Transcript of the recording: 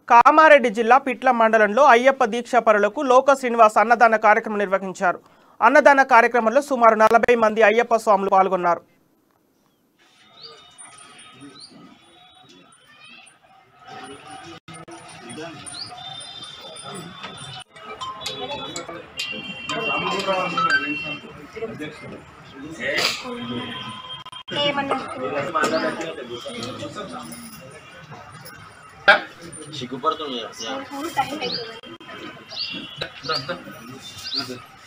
కామారెడ్డి జిల్లా పిట్ల మండలంలో అయ్యప్ప దీక్ష పరులకు లోక శ్రీనివాస్ అన్నదాన కార్యక్రమం నిర్వహించారు అన్నదాన కార్యక్రమంలో సుమారు నలభై మంది అయ్యప్ప స్వాములు పాల్గొన్నారు సిగ్గుపడుతుంది